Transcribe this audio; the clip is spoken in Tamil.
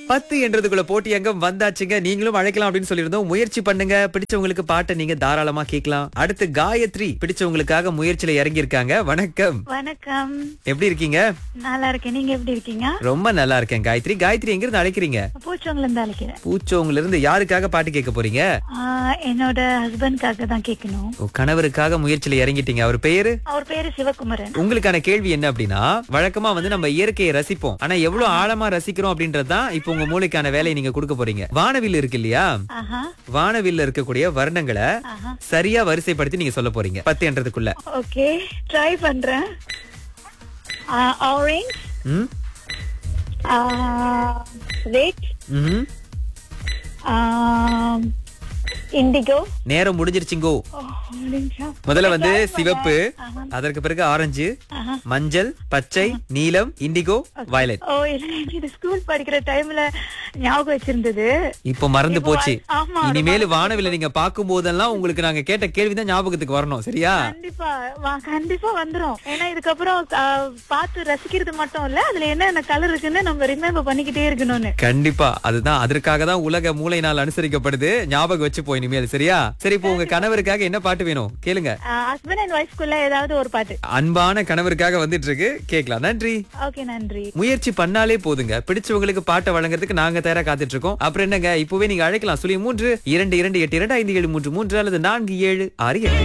பத்து என்றதுக்குள்ள போட்டி அங்கம் வந்தாச்சுங்க நீங்களும் அழைக்கலாம் அப்படின்னு சொல்லியிருந்தோம் முயற்சி பண்ணுங்க பிடிச்சவங்களுக்கு பாட்டை நீங்க தாராளமா கேட்கலாம் அடுத்து காயத்ரி பிடிச்சவங்களுக்காக முயற்சியில இறங்கி இருக்காங்க வணக்கம் வணக்கம் எப்படி இருக்கீங்க நல்லா இருக்கேன் நீங்க எப்படி இருக்கீங்க ரொம்ப நல்லா இருக்கேன் காயத்ரி காயத்ரி எங்க இருந்து அழைக்கிறீங்க பூச்சவங்கள இருந்து அழைக்கிறேன் பூச்சோங்கல இருந்து யாருக்காக பாட்டு கேட்க போறீங்க ஆஹ், என்னோட ஹஸ்பண்ட்காக தான் கேட்கணும் உங்க கணவருக்காக முயற்சியில இறங்கிட்டீங்க அவர் பேரு அவர் பேரு சிவகுமரன் உங்களுக்கான கேள்வி என்ன அப்படின்னா வழக்கமா வந்து நம்ம இயற்கையை ரசிப்போம் ஆனா எவ்வளவு ஆழமா ரசிக்கிறோம் அப்படின்றது தான் இப்போ உங்க மூளைக்கான வேலையை நீங்க கொடுக்க போறீங்க வானவில் இருக்கு இல்லையா ஆஹா வானவில்ல இருக்கக்கூடிய வர்ணங்களை ஆஹா சரியா வரிசைப்படுத்தி நீங்க சொல்ல போறீங்க பத்து என்றதுக்குள்ள ஓகே ட்ரை பண்றேன் ஆரஞ்ச் ம் ரெட் ம்ஹும். இண்டிகோ நேரம் முடிஞ்சிருச்சுங்கோ முதல்ல வந்து சிவப்பு அதற்கு பிறகு ஆரஞ்சு ஆஹா. மஞ்சள் பச்சை நீலம் இண்டிகோ வயலட் ஓ இல்ல இது ஸ்கூல் படிக்கிற டைம்ல ஞாபகம் வச்சிருந்தது இப்போ மறந்து போச்சு ஆமா இனிமேல் வானவில்ல நீங்க பார்க்கும் போதெல்லாம் உங்களுக்கு நாங்க கேட்ட கேள்விதான் ஞாபகத்துக்கு வரணும் சரியா கண்டிப்பா வா- கண்டிப்பா வந்துரும் ஏன்னா இதுக்கப்புறம் ஆஹ், பார்த்து ரசிக்கிறது மட்டும் இல்ல அதுல என்னென்ன கலர் இருக்குன்னு நம்ம ரிமெம்பர் பண்ணிக்கிட்டே இருக்கணும்னு கண்டிப்பா அதுதான் அதற்காக தான் உலக மூளை நாள் அனுசரிக்கப்படுது ஞாபகம் வச்சு போய் இனிமேல் சரியா சரி இப்போ உங்க கணவருக்காக என்ன பாட்டு வேணும் கேளுங்க ஹஸ்பண்ட் அண்ட் ஒய்ஃப்குள்ள ஏதாவது ஒரு பாட்டு அன்பான கணவருக்காக வந்துட்டு இருக்கு கேட்கலாம் நன்றி ஓகே நன்றி முயற்சி பண்ணாலே போதுங்க பிடிச்சவங்களுக்கு பாட்டை வழங்குறதுக்கு நாங்க தயாரா காத்துட்டு இருக்கோம் அப்புறம் என்னங்க இப்பவே நீங்க அழைக்கலாம் சொல்லி மூன்று இரண்டு இரண்டு எட்டு இரண்டு ஐந்து ஏழு மூன்று மூன்று அல்லது நான்கு ஏழு ஆறு எட்டு